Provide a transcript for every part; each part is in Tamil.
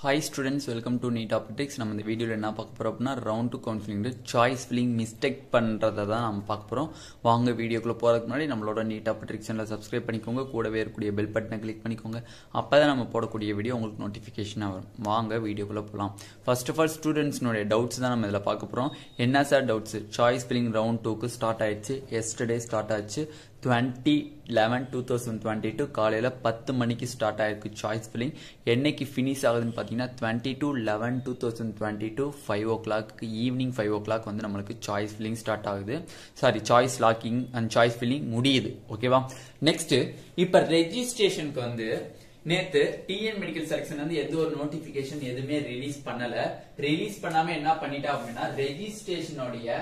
hi students welcome to NEET optics நம்ம இந்த வீடியோவில் என்ன பார்க்க போகிறோம் அப்படின்னா round two counselling choice filling mistake பண்ணுறதை தான் நம்ம பார்க்க போகிறோம் வாங்க வீடியோக்குள்ளே போகிறதுக்கு முன்னாடி நம்மளோட நீட் ஆப்டிக்ஸ் சேனலை சப்ஸ்கிரைப் பண்ணிக்கோங்க கூடவே இருக்கக்கூடிய பெல் பட்டனை கிளிக் பண்ணிக்கோங்க அப்போ தான் நம்ம போடக்கூடிய வீடியோ உங்களுக்கு நோட்டிஃபிகேஷனாக வரும் வாங்க வீடியோக்குள்ளே போகலாம் ஃபர்ஸ்ட் ஆஃப் ஆல் ஸ்டூடெண்ட்ஸ்னுடைய டவுட்ஸ் தான் நம்ம இதில் பார்க்க போகிறோம் என்ன sir doubts choice filling round டூக்கு ஸ்டார்ட் ஆயிடுச்சு எஸ்டர்டே ஸ்டார்ட் ஆச்சு twenty eleven two thousand twenty two காலையில் பத்து மணிக்கு ஸ்டார்ட் ஆயிருக்கு சாய்ஸ் ஃபில்லிங் என்னைக்கு ஃபினிஷ் ஆகுதுன்னு பார்த்தீங்கன்னா twenty two eleven two thousand twenty two five o'clock evening five o'clock வந்து நம்மளுக்கு சாய்ஸ் ஃபில்லிங் ஸ்டார்ட் ஆகுது sorry choice locking and choice filling முடியுது ஓகேவா நெக்ஸ்ட் இப்போ ரெஜிஸ்ட்ரேஷனுக்கு வந்து நேத்து டிஎன் மெடிக்கல் செலக்ஷன் வந்து எந்த ஒரு நோட்டிபிகேஷன் எதுவுமே ரிலீஸ் பண்ணல ரிலீஸ் பண்ணாம என்ன பண்ணிட்டா அப்படின்னா ரெஜிஸ்ட்ரேஷனுடைய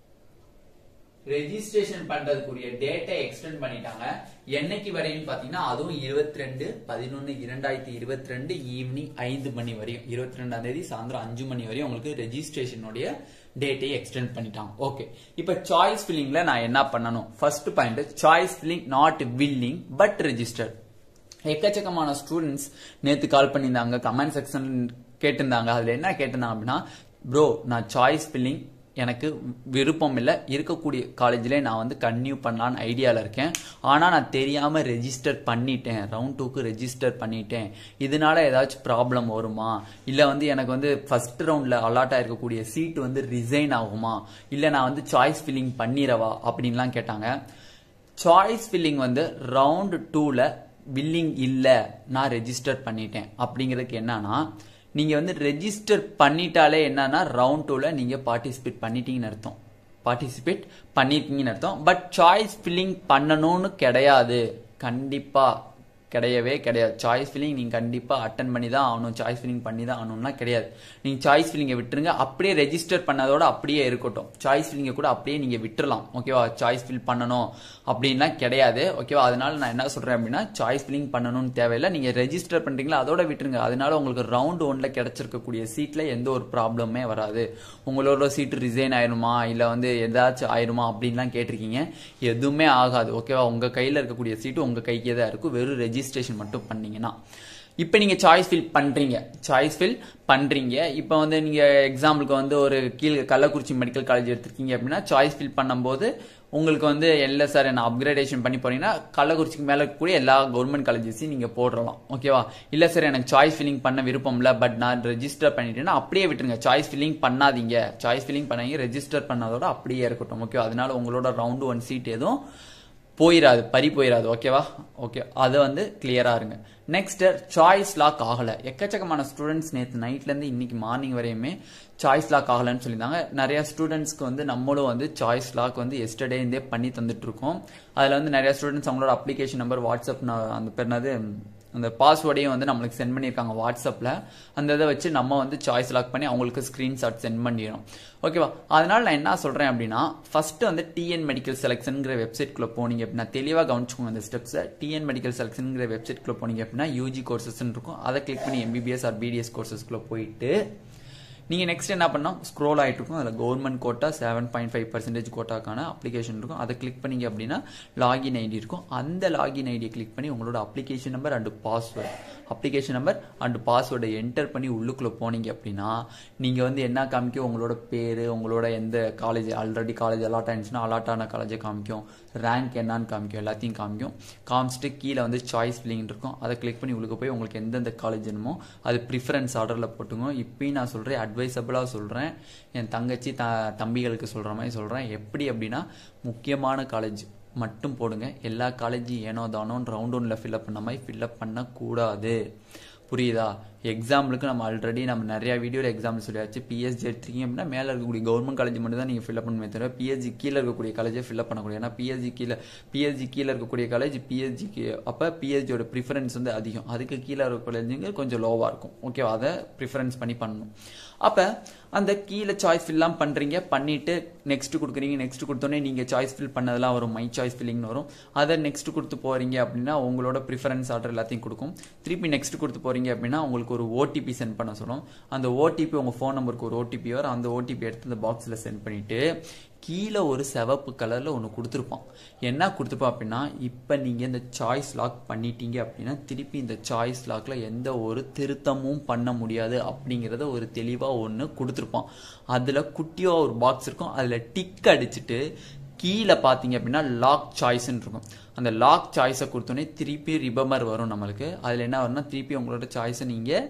ரெஜிஸ்ட்ரேஷன் பண்றதுக்குரிய டேட்டை எக்ஸ்டெண்ட் பண்ணிட்டாங்க என்னைக்கு வரையும் பாத்தீங்கன்னா அதுவும் இருபத்தி ரெண்டு பதினொன்னு இரண்டாயிரத்தி இருபத்தி ரெண்டு ஈவினிங் ஐந்து மணி வரையும் இருபத்தி ரெண்டாம் தேதி சாயந்தரம் அஞ்சு மணி வரையும் உங்களுக்கு ரெஜிஸ்ட்ரேஷனுடைய டேட்டை எக்ஸ்டெண்ட் பண்ணிட்டாங்க ஓகே இப்ப சாய்ஸ் ஃபில்லிங்ல நான் என்ன பண்ணணும் first point choice filling not willing but registered எக்கச்சக்கமான ஸ்டூடெண்ட்ஸ் நேத்து கால் பண்ணியிருந்தாங்க கமெண்ட் செக்ஷன் கேட்டிருந்தாங்க அதுல என்ன கேட்டிருந்தாங்க அப்படின்னா ப்ரோ நான் சாய்ஸ் ஃபில்லிங் எனக்கு விருப்பம் இல்லை இருக்கக்கூடிய காலேஜ்லேயே நான் வந்து கன்டினியூ பண்ணலான்னு ஐடியாவில் இருக்கேன் ஆனால் நான் தெரியாமல் ரெஜிஸ்டர் பண்ணிட்டேன் ரவுண்ட் டூக்கு ரெஜிஸ்டர் பண்ணிட்டேன் இதனால ஏதாச்சும் ப்ராப்ளம் வருமா இல்லை வந்து எனக்கு வந்து ஃபர்ஸ்ட் ரவுண்டில் அலாட் ஆயிருக்கக்கூடிய சீட் வந்து ரிசைன் ஆகுமா இல்லை நான் வந்து சாய்ஸ் ஃபில்லிங் பண்ணிடவா அப்படின்லாம் கேட்டாங்க சாய்ஸ் ஃபில்லிங் வந்து ரவுண்ட் டூவில் வில்லிங் இல்லை நான் ரெஜிஸ்டர் பண்ணிட்டேன் அப்படிங்கிறதுக்கு என்னன்னா நீங்க வந்து ரெஜிஸ்டர் பண்ணிட்டாலே என்னன்னா ரவுண்ட் டூல நீங்க பார்ட்டிசிபேட் பண்ணிட்டீங்கன்னு அர்த்தம் பார்ட்டிசிபேட் பண்ணிருக்கீங்கன்னு அர்த்தம் பட் சாய்ஸ் ஃபில்லிங் பண்ணணும்னு கிடையாது கண்டிப்பா கிடையவே கிடையாது சாய்ஸ் ஃபில்லிங் நீங்கள் கண்டிப்பாக அட்டன் பண்ணி தான் ஆகணும் சாய்ஸ் ஃபில்லிங் பண்ணி தான் ஆகணும்னா கிடையாது நீங்கள் சாய்ஸ் ஃபில்லிங்கை விட்டுருங்க அப்படியே ரெஜிஸ்டர் பண்ணதோட அப்படியே இருக்கட்டும் சாய்ஸ் ஃபில்லிங்கை கூட அப்படியே நீங்கள் விட்டுறலாம் ஓகேவா சாய்ஸ் ஃபில் பண்ணணும் அப்படின்லாம் கிடையாது ஓகேவா அதனால நான் என்ன சொல்கிறேன் அப்படின்னா சாய்ஸ் ஃபில்லிங் பண்ணணும்னு தேவையில்லை நீங்கள் ரெஜிஸ்டர் பண்ணுறீங்களா அதோட விட்டுருங்க அதனால உங்களுக்கு ரவுண்ட் ஒன்ல கிடைச்சிருக்கக்கூடிய சீட்டில் எந்த ஒரு ப்ராப்ளமே வராது உங்களோட சீட்டு ரிசைன் ஆயிருமா இல்லை வந்து ஏதாச்சும் ஆயிருமா அப்படின்லாம் கேட்டிருக்கீங்க எதுவுமே ஆகாது ஓகேவா உங்கள் கையில் இருக்கக்கூடிய சீட்டு உங்கள் கைக்கே தான் இருக்கும் வெறும் ரெஜிஸ்டர் ரெஜிஸ்ட்ரேஷன் மட்டும் பண்ணீங்கன்னா இப்போ நீங்கள் சாய்ஸ் ஃபில் பண்ணுறீங்க சாய்ஸ் ஃபில் பண்ணுறீங்க இப்போ வந்து நீங்கள் எக்ஸாம்பிளுக்கு வந்து ஒரு கீழ் கள்ளக்குறிச்சி மெடிக்கல் காலேஜ் எடுத்திருக்கீங்க அப்படின்னா சாய்ஸ் ஃபில் பண்ணும்போது உங்களுக்கு வந்து இல்லை சார் என்ன அப்கிரேடேஷன் பண்ணி போனீங்கன்னா கள்ளக்குறிச்சிக்கு மேலே இருக்கக்கூடிய எல்லா கவர்மெண்ட் காலேஜஸையும் நீங்கள் போடலாம் ஓகேவா இல்லை சார் எனக்கு சாய்ஸ் ஃபில்லிங் பண்ண விருப்பம் இல்லை பட் நான் ரெஜிஸ்டர் பண்ணிட்டேன்னா அப்படியே விட்டுருங்க சாய்ஸ் ஃபில்லிங் பண்ணாதீங்க சாய்ஸ் ஃபில்லிங் பண்ணாங்க ரெஜிஸ்டர் பண்ணதோட அப்படியே இருக்கட்டும் ஓகேவா அதனால உங்களோட ரவுண்டு ஒன் சீட் எதுவும் போயிடாது பறி போயிடாது ஓகேவா ஓகே அதை வந்து கிளியரா இருங்க நெக்ஸ்ட் சாய்ஸ் லாக் ஆகல எக்கச்சக்கமான ஸ்டூடெண்ட்ஸ் நேற்று நைட்ல இருந்து இன்னைக்கு மார்னிங் வரையுமே சாய்ஸ் லாக் ஆகலன்னு சொல்லியிருந்தாங்க நிறைய ஸ்டூடெண்ட்ஸ்க்கு வந்து நம்மளும் வந்து சாய்ஸ் லாக் வந்து எஸ்டர்டே இருந்தே பண்ணி தந்துட்டு இருக்கோம் அதுல வந்து நிறைய ஸ்டூடெண்ட்ஸ் அவங்களோட அப்ளிகேஷன் நம்பர் வாட்ஸ்அப் அந்த பேர் என்னது அந்த பாஸ்வேர்டையும் வந்து நம்மளுக்கு சென்ட் பண்ணியிருக்காங்க வாட்ஸ்அப்பில் அந்த இதை வச்சு நம்ம வந்து சாய்ஸ் லாக் பண்ணி அவங்களுக்கு ஸ்க்ரீன்ஷாட் சென்ட் பண்ணிடணும் ஓகேவா அதனால நான் என்ன சொல்கிறேன் அப்படின்னா ஃபர்ஸ்ட் வந்து டிஎன் மெடிக்கல் செலக்ஷனுங்கிற வெப்சைட்குள்ளே போனீங்க அப்படின்னா தெளிவாக கவனிச்சுக்கோங்க அந்த ஸ்டெப்ஸை டிஎன் மெடிக்கல் செலக்ஷனுங்கிற வெப்சைட்குள்ளே போனீங்க அப்படின்னா யூஜி கோர்சஸ்ன்னு இருக்கும் அதை கிளிக் பண்ணி எம்பிபிஎஸ் ஆர் பிடிஎஸ் கோர்சஸ்க்குள்ளே போயிட்டு நீங்கள் நெக்ஸ்ட் என்ன பண்ணோம் ஸ்க்ரோல் ஆகிட்டு இருக்கும் அதில் government quota seven point five percentage கோட்டாக்கான அப்ளிகேஷன் இருக்கும் அதை கிளிக் பண்ணீங்க அப்படின்னா லாகின் ஐடி இருக்கும் அந்த லாகின் ஐடியை கிளிக் பண்ணி உங்களோட application number and password application number and பாஸ்வேர்டை என்டர் பண்ணி உள்ளுக்குள்ளே போனீங்க அப்படின்னா நீங்கள் வந்து என்ன காமிக்கும் உங்களோட பேர் உங்களோட எந்த காலேஜ் ஆல்ரெடி காலேஜ் அலாட் ஆயிடுச்சுன்னா அலாட் ஆன காலேஜை காமிக்கும் ரேங்க் என்னன்னு காமிக்கும் எல்லாத்தையும் காமிக்கும் காமிச்சிட்டு கீழே வந்து சாய்ஸ் ஃபில்லிங் இருக்கும் அதை கிளிக் பண்ணி உள்ளுக்கு போய் உங்களுக்கு எந்தெந்த காலேஜ் வேணுமோ அது ப்ரிஃபரன்ஸ் ஆர்டரில் போட்டுங்க இப்பயும் நான் சொல்கிறேன் அட்வைசபிளாக சொல்கிறேன் என் தங்கச்சி த தம்பிகளுக்கு சொல்கிற மாதிரி சொல்கிறேன் எப்படி அப்படின்னா முக்கியமான காலேஜ் மட்டும் போடுங்க எல்லா காலேஜும் ஏனோ தானோன்னு ரவுண்ட் ஒன்ல ஃபில்அப் பண்ண மாதிரி ஃபில்அப் பண்ணக்கூடாது புரியுதா எக்ஸாம்பிளுக்கு நம்ம ஆல்ரெடி நம்ம நிறைய வீடியோவில் எக்ஸாம்பிள் சொல்லியாச்சு பிஎஸ்ஜி எடுத்தீங்க அப்படின்னா மேலே இருக்கக்கூடிய கவர்மெண்ட் காலேஜ் மட்டும் தான் நீங்கள் ஃபில்அப் பண்ணுமே தவிர பிஎஸ்ஜி கீழே இருக்கக்கூடிய காலேஜை ஃபில்அப் பண்ணக்கூடிய ஏன்னா பிஎஸ்ஜி கீழே பிஎஸ்ஜி கீழே இருக்கக்கூடிய காலேஜ் பிஎஸ்ஜிக்கு அப்போ பிஎஸ்ஜியோட ப்ரிஃபரன்ஸ் வந்து அதிகம் அதுக்கு கீழே இருக்க காலேஜுங்க கொஞ்சம் லோவாக இருக்கும் ஓகேவா அதை ப்ரிஃபரன்ஸ் பண்ணி பண்ணணும் அப்போ அந்த கீழே சாய்ஸ் ஃபில்லாம் பண்ணுறீங்க பண்ணிட்டு நெக்ஸ்ட் கொடுக்குறீங்க நெக்ஸ்ட் கொடுத்தோன்னே நீங்கள் சாய்ஸ் ஃபில் பண்ணதெல்லாம் வரும் மை சாய்ஸ் ஃபில்லிங்னு வரும் அதை நெக்ஸ்ட் கொடுத்து போகிறீங்க அப்படின்னா உங்களோட ப்ரிஃபரன்ஸ் ஆர்டர் எல்லாத்தையும் கொடுக்கும் திருப்பி நெக்ஸ்ட் கொடுத்து போகிறீங்க அப்படின்னா உங்களுக்கு உங்களுக்கு ஒரு ஓடிபி சென்ட் பண்ண சொல்லும் அந்த ஓடிபி உங்கள் ஃபோன் நம்பருக்கு ஒரு ஓடிபி வரும் அந்த ஓடிபி எடுத்து அந்த பாக்ஸில் சென்ட் பண்ணிவிட்டு கீழே ஒரு சிவப்பு கலரில் ஒன்று கொடுத்துருப்பான் என்ன கொடுத்துருப்பான் அப்படின்னா இப்போ நீங்கள் இந்த சாய்ஸ் லாக் பண்ணிட்டீங்க அப்படின்னா திருப்பி இந்த சாய்ஸ் லாக்ல எந்த ஒரு திருத்தமும் பண்ண முடியாது அப்படிங்கிறத ஒரு தெளிவாக ஒன்று கொடுத்துருப்பான் அதில் குட்டியாக ஒரு பாக்ஸ் இருக்கும் அதில் டிக் அடிச்சுட்டு கீழே பார்த்தீங்க அப்படின்னா லாக் சாய்ஸ்ன்னு இருக்கும் அந்த லாக் சாய்ஸை கொடுத்தோன்னே திருப்பி ரிபமர் வரும் நம்மளுக்கு அதில் என்ன வரும்னா திருப்பி உங்களோட சாய்ஸை நீங்கள்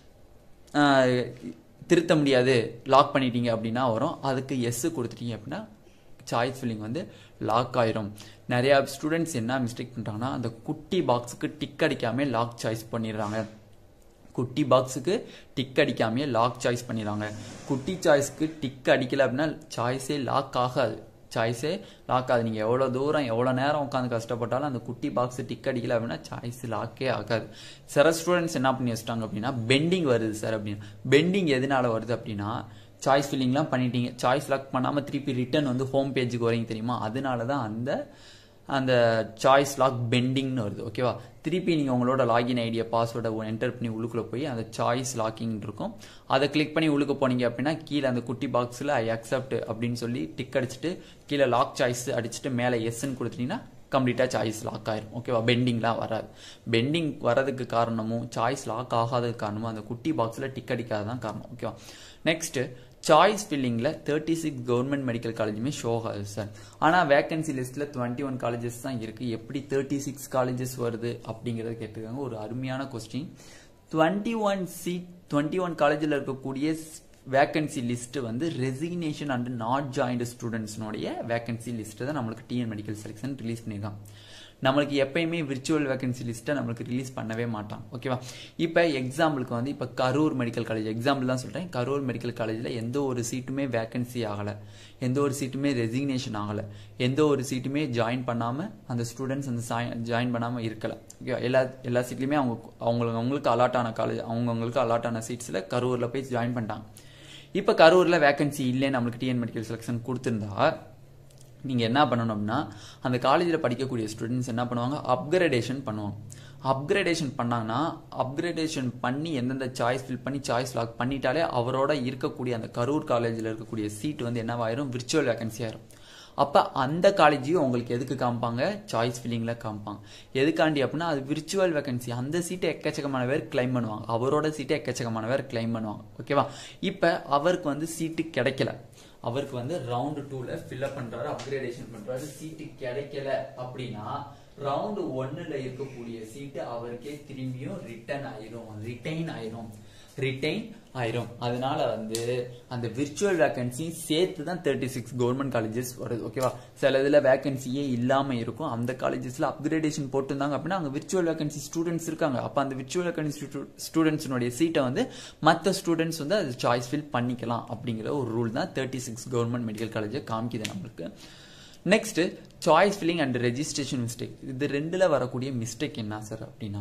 திருத்த முடியாது லாக் பண்ணிட்டீங்க அப்படின்னா வரும் அதுக்கு எஸ் கொடுத்துட்டீங்க அப்படின்னா சாய்ஸ் ஃபில்லிங் வந்து லாக் ஆயிரும் நிறையா ஸ்டூடெண்ட்ஸ் என்ன மிஸ்டேக் பண்ணுறாங்கன்னா அந்த குட்டி பாக்ஸுக்கு டிக் அடிக்காம லாக் சாய்ஸ் பண்ணிடுறாங்க குட்டி பாக்ஸுக்கு டிக் அடிக்காமையே லாக் சாய்ஸ் பண்ணிடுறாங்க குட்டி சாய்ஸ்க்கு டிக் அடிக்கல அப்படின்னா சாய்ஸே லாக் ஆகாது சாய்ஸே லாக் ஆகுது நீங்கள் எவ்வளோ தூரம் எவ்வளோ நேரம் உட்காந்து கஷ்டப்பட்டாலும் அந்த குட்டி பாக்ஸ் டிக் அடிக்கல அப்படின்னா சாய்ஸ் லாக்கே ஆகாது சில ஸ்டூடெண்ட்ஸ் என்ன பண்ணி வச்சிட்டாங்க அப்படின்னா பெண்டிங் வருது சார் அப்படின்னா பெண்டிங் எதனால வருது அப்படின்னா சாய்ஸ் ஃபில்லிங்லாம் பண்ணிட்டீங்க சாய்ஸ் லாக் பண்ணாமல் திருப்பி ரிட்டர்ன் வந்து ஹோம் பேஜுக்கு வரீங்க தெரியுமா அதனால தான் அந்த அந்த சாய்ஸ் லாக் பெண்டிங்னு வருது ஓகேவா திருப்பி நீங்கள் உங்களோட லாகின் ஐடியா பாஸ்வேர்டை என்டர் பண்ணி உள்ளுக்குள்ளே போய் அந்த சாய்ஸ் லாக்கிங் இருக்கும் அதை கிளிக் பண்ணி உள்ளுக்கு போனீங்க அப்படின்னா கீழே அந்த குட்டி பாக்ஸில் ஐ அக்செப்ட் அப்படின்னு சொல்லி டிக் அடிச்சுட்டு கீழே லாக் சாய்ஸ் அடிச்சுட்டு மேலே எஸ்ன்னு கொடுத்துட்டீங்கன்னா கம்ப்ளீட்டாக சாய்ஸ் லாக் ஆயிரும் ஓகேவா பெண்டிங்லாம் வராது பெண்டிங் வரதுக்கு காரணமும் சாய்ஸ் லாக் ஆகாததுக்கு காரணமும் அந்த குட்டி பாக்ஸில் டிக் அடிக்காததான் காரணம் ஓகேவா நெக்ஸ்ட் சாய்ஸ் ஃபில்லிங்கில் தேர்ட்டி சிக்ஸ் கவர்மெண்ட் மெடிக்கல் காலேஜுமே ஷோ ஆகுது சார் ஆனால் வேகன்சி லிஸ்ட்டில் டுவெண்ட்டி ஒன் காலேஜஸ் தான் இருக்குது எப்படி தேர்ட்டி சிக்ஸ் காலேஜஸ் வருது அப்படிங்கிறத கேட்டிருக்காங்க ஒரு அருமையான question twenty one seat twenty one காலேஜில் இருக்கக்கூடிய வேகன்சி லிஸ்ட் வந்து ரெசிக்னேஷன் அண்ட் நாட் ஜாயின்டு ஸ்டூடெண்ட்ஸ்னுடைய வேகன்சி லிஸ்ட் தான் நம்மளுக்கு டிஎன் மெடிக்கல் செலெக்ஷன் ரிலீஸ் பண்ணியிருக்கான் நம்மளுக்கு எப்பயுமே விர்ச்சுவல் வேகன்சி லிஸ்ட்டை நம்மளுக்கு ரிலீஸ் பண்ணவே மாட்டான் ஓகேவா இப்போ எக்ஸாம்பிளுக்கு வந்து இப்போ கரூர் மெடிக்கல் காலேஜ் எக்ஸாம்பிள் தான் சொல்கிறேன் கரூர் மெடிக்கல் காலேஜில் எந்த ஒரு சீட்டுமே வேகன்சி ஆகலை எந்த ஒரு சீட்டுமே ரெசிக்னேஷன் ஆகலை எந்த ஒரு சீட்டுமே ஜாயின் பண்ணாமல் அந்த ஸ்டூடெண்ட்ஸ் அந்த ஜாயின் பண்ணாமல் இருக்கலை ஓகேவா எல்லா எல்லா சீட்லையுமே அவங்க அவங்களுக்கு அவங்களுக்கு அலாட் ஆன காலேஜ் அவங்கவுங்களுக்கு அலாட் ஆன சீட்ஸில் கரூரில் போய் ஜாயின் பண்ணிட்டாங்க இப்போ கரூரில் வேகன்சி இல்லைன்னு நம்மளுக்கு டிஎன் மெடிக்கல் செலெக்ஷன் கொடுத்துருந்தா நீங்கள் என்ன பண்ணணும்னா அந்த காலேஜில் படிக்கக்கூடிய ஸ்டூடெண்ட்ஸ் என்ன பண்ணுவாங்க அப்கிரேடேஷன் பண்ணுவாங்க அப்கிரேடேஷன் பண்ணாங்கன்னா அப்கிரேடேஷன் பண்ணி எந்தெந்த சாய்ஸ் ஃபில் பண்ணி சாய்ஸ் லாக் பண்ணிட்டாலே அவரோட இருக்கக்கூடிய அந்த கரூர் காலேஜில் இருக்கக்கூடிய சீட் வந்து என்னவாயிரும் விர்ச்சுவல் வேகன்சி ஆயிரும் அப்போ அந்த காலேஜையும் உங்களுக்கு எதுக்கு காமிப்பாங்க சாய்ஸ் ஃபில்லிங்கில் காமிப்பாங்க எதுக்காண்டி அப்படின்னா அது விர்ச்சுவல் வேகன்சி அந்த சீட்டை எக்கச்சக்கமான பேர் கிளைம் பண்ணுவாங்க அவரோட சீட்டை எக்கச்சக்கமான பேர் கிளைம் பண்ணுவாங்க ஓகேவா இப்போ அவருக்கு வந்து சீட்டு கிடைக்கல அவருக்கு வந்து ரவுண்டு டூல ஃபில்அப் பண்றாரு அப்கிரேடேஷன் பண்றாரு சீட்டு கிடைக்கல அப்படின்னா ரவுண்டு ஒன்னுல இருக்கக்கூடிய சீட்டு அவருக்கே திரும்பியும் ரிட்டர்ன் ஆயிரும் ரிட்டைன் ஆயிரும் ரிட்டைன் ஆயிரும் அதனால வந்து அந்த விர்ச்சுவல் வேகன்சி சேர்த்து தான் தேர்ட்டி சிக்ஸ் கவர்மெண்ட் காலேஜஸ் வருது ஓகேவா சில இதில் வேகன்சியே இல்லாமல் இருக்கும் அந்த காலேஜஸில் அப்கிரேடேஷன் போட்டிருந்தாங்க அப்படின்னா அங்கே விர்ச்சுவல் வேகன்சி ஸ்டூடெண்ட்ஸ் இருக்காங்க அப்போ அந்த விர்ச்சுவல் வேகன்சி ஸ்டூடெண்ட்ஸினுடைய சீட்டை வந்து மற்ற ஸ்டூடெண்ட்ஸ் வந்து அது சாய்ஸ் ஃபில் பண்ணிக்கலாம் அப்படிங்கிற ஒரு ரூல் தான் தேர்ட்டி சிக்ஸ் கவர்மெண்ட் மெடிக்கல் காலேஜை காமிக்குது நம்மளுக்கு next choice filling and registration mistake இது ரெண்டில் வரக்கூடிய மிஸ்டேக் என்ன சார் அப்படின்னா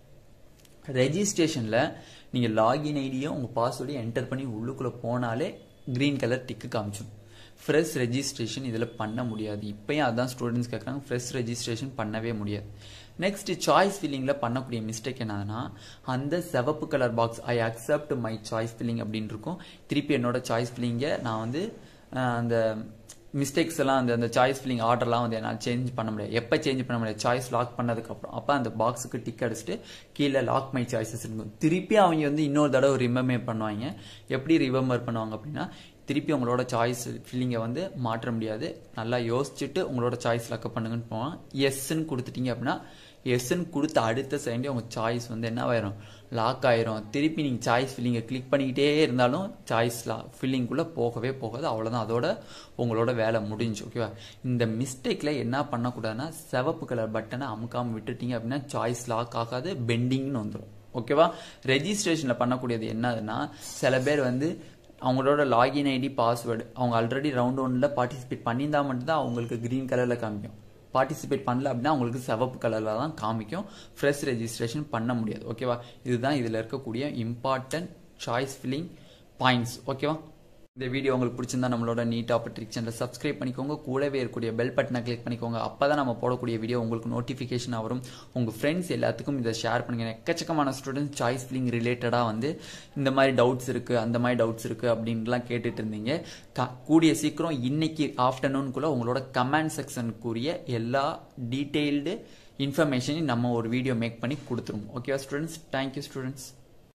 ரெஜிஸ்ட்ரேஷனில் நீங்கள் லாகின் ஐடியும் உங்கள் பாஸ்வேர்டையும் என்டர் பண்ணி உள்ளுக்குள்ளே போனாலே க்ரீன் கலர் டிக்கு காமிச்சிடும் ஃப்ரெஷ் ரெஜிஸ்ட்ரேஷன் இதில் பண்ண முடியாது இப்போயும் அதான் ஸ்டூடெண்ட்ஸ் கேட்குறாங்க ஃப்ரெஷ் ரெஜிஸ்ட்ரேஷன் பண்ணவே முடியாது நெக்ஸ்ட் சாய்ஸ் ஃபில்லிங்கில் பண்ணக்கூடிய மிஸ்டேக் என்னதுன்னா அந்த சிவப்பு colour box I accept my choice filling அப்படின்னு இருக்கும் திருப்பி என்னோட சாய்ஸ் ஃபில்லிங்கை நான் வந்து அந்த மிஸ்டேக்ஸ் எல்லாம் அந்த அந்த சாய்ஸ் ஃபில்லிங் ஆர்டர்லாம் வந்து என்னால் சேஞ்ச் பண்ண முடியாது எப்போ சேஞ்ச் பண்ண முடியாது சாய்ஸ் லாக் பண்ணதுக்கப்புறம் அப்போ அந்த பாக்ஸுக்கு டிக் அடிச்சுட்டு கீழே லாக் மை சாய்ஸஸ் இருக்கும் திருப்பி அவங்க வந்து இன்னொரு தடவை ரிமெம்பர் பண்ணுவாங்க எப்படி ரிமெம்பர் பண்ணுவாங்க அப்படின்னா திருப்பி உங்களோட சாய்ஸ் ஃபில்லிங்கை வந்து மாற்ற முடியாது நல்லா யோசிச்சுட்டு உங்களோட சாய்ஸ் லாக்கப் பண்ணுங்கன்னு போவான் எஸ்ன்னு கொடுத்துட்டீங்க அப்படின்னா எஸ்ன்னு கொடுத்த அடுத்த செகண்டே உங்கள் சாய்ஸ் வந்து என்ன ஆயிரும் லாக் ஆயிரும் திருப்பி நீங்கள் சாய்ஸ் ஃபில்லிங்கை கிளிக் பண்ணிக்கிட்டே இருந்தாலும் சாய்ஸ் லா ஃபில்லிங்குள்ளே போகவே போகாது அவ்வளோதான் அதோட உங்களோட வேலை முடிஞ்சு ஓகேவா இந்த மிஸ்டேக்கில் என்ன பண்ணக்கூடாதுன்னா சிவப்பு கலர் பட்டனை அமுக்காமல் விட்டுட்டீங்க அப்படின்னா சாய்ஸ் லாக் ஆகாது பெண்டிங்னு வந்துடும் ஓகேவா ரெஜிஸ்ட்ரேஷனில் பண்ணக்கூடியது என்னதுன்னா சில பேர் வந்து அவங்களோட லாகின் ஐடி பாஸ்வேர்டு அவங்க ஆல்ரெடி ரவுண்ட் ஒன்ல பார்ட்டிசிபேட் பண்ணியிருந்தா மட்டும்தான் அவங்களுக்கு க்ரீன் கலரில் காமிக்கும் பார்ட்டிசிபேட் பண்ணல அப்படின்னா அவங்களுக்கு சிவப்பு கலரில் தான் காமிக்கும் ஃப்ரெஷ் ரெஜிஸ்ட்ரேஷன் பண்ண முடியாது ஓகேவா இதுதான் இதில் இருக்கக்கூடிய இம்பார்ட்டன்ட் சாய்ஸ் ஃபில்லிங் பாயிண்ட்ஸ் ஓகேவா இந்த வீடியோ உங்களுக்கு பிடிச்சிருந்தா நம்மளோட நீட் ஆப்பர்ட்ரிக் சேனலை சப்ஸ்கிரைப் பண்ணிக்கோங்க கூடவே இருக்கக்கூடிய பெல் பட்டனை கிளிக் பண்ணிக்கோங்க அப்போ தான் நம்ம போடக்கூடிய வீடியோ உங்களுக்கு நோட்டிஃபிகேஷன் வரும் உங்கள் ஃப்ரெண்ட்ஸ் எல்லாத்துக்கும் இதை ஷேர் பண்ணுங்க எக்கச்சக்கமான ஸ்டூடெண்ட்ஸ் சாய்ஸ் ஃபில்லிங் ரிலேட்டடாக வந்து இந்த மாதிரி டவுட்ஸ் இருக்குது அந்த மாதிரி டவுட்ஸ் இருக்குது அப்படின்லாம் கேட்டுட்டு இருந்தீங்க க- கூடிய சீக்கிரம் இன்னைக்கு ஆஃப்டர்நூன்குள்ளே உங்களோட கமெண்ட் செக்ஷனுக்குரிய எல்லா டீட்டெயில்டு இன்ஃபர்மேஷனையும் நம்ம ஒரு வீடியோ மேக் பண்ணி கொடுத்துருவோம் ஓகேவா ஸ்டூடெண்ட்ஸ் தேங்க்யூ ஸ்டூடெண்ட்ஸ்